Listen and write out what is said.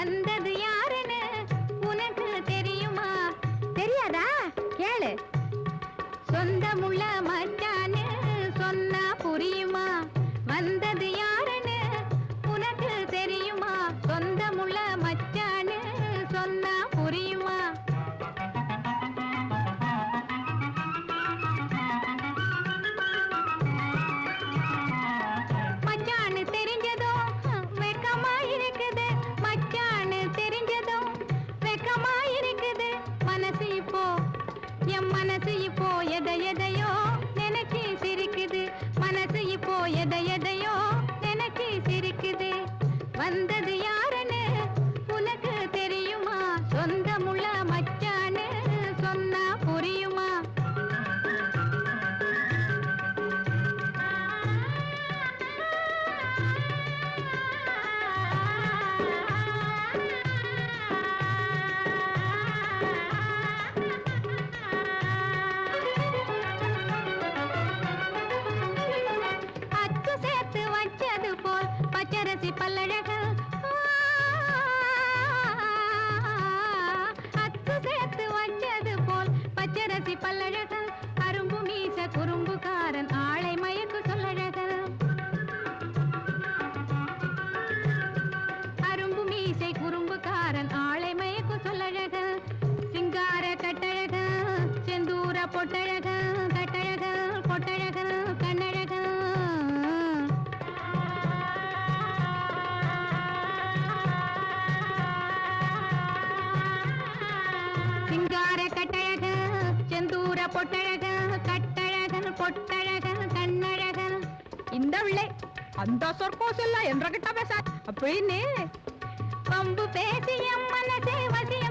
வந்தது யாருன்னு உனக்கு தெரியுமா தெரியாதா கேளு சொந்தமுள்ள மச்சான்னு சொன்னா புரியுமா வந்தது யாருன்னு உனக்கு தெரியுமா சொந்தமுள்ள மச்சான்னு சொன்னா புரியுமா மச்சான்னு தெரிஞ்சதும் வெக்கமா இருக்குது மச்சான்னு தெரிஞ்சதும் வெக்கமா இருக்குது மனசு இப்போ என் மனசு இப்போ எதை எதையோ நினைச்சு சிரிக்குது மனசு இப்போ எதை எதையோ நினைச்சு சிரிக்குது வந்தது யாருன்னு உனக்கு தெரியுமா சொந்தமுள்ள மச்சான்னு சொன்னா புரியுமா அச்சு சேர்த்து வச்சது போல் பச்சரிசி பல்லழகு அச்சு சேர்த்து வச்சது போல் பச்சரிசி பல்லழகு அரும்பு மீச குறும்புக்காரன் ஆளை மயக்கு சொல்லழகு அரும்பு மீசை குறும்புக்காரன் ஆளை மயக்கு சொல்லழகு சிங்கார கட்டழகு செந்தூர பொட்டழகு கட்டழகு பொட்டழகு கண்ணழகு சிங்கார கட்டழகு செந்தூர பொட்டழகு கட்டழகன் பொட்டழகன் கண்ணழகன் இந்த உள்ளே அந்த சொற்கோஸ் எல்லாம் என்ற கிட்ட பேச அப்படின்னு பம்பு பேசி எம் மனசே வசியம்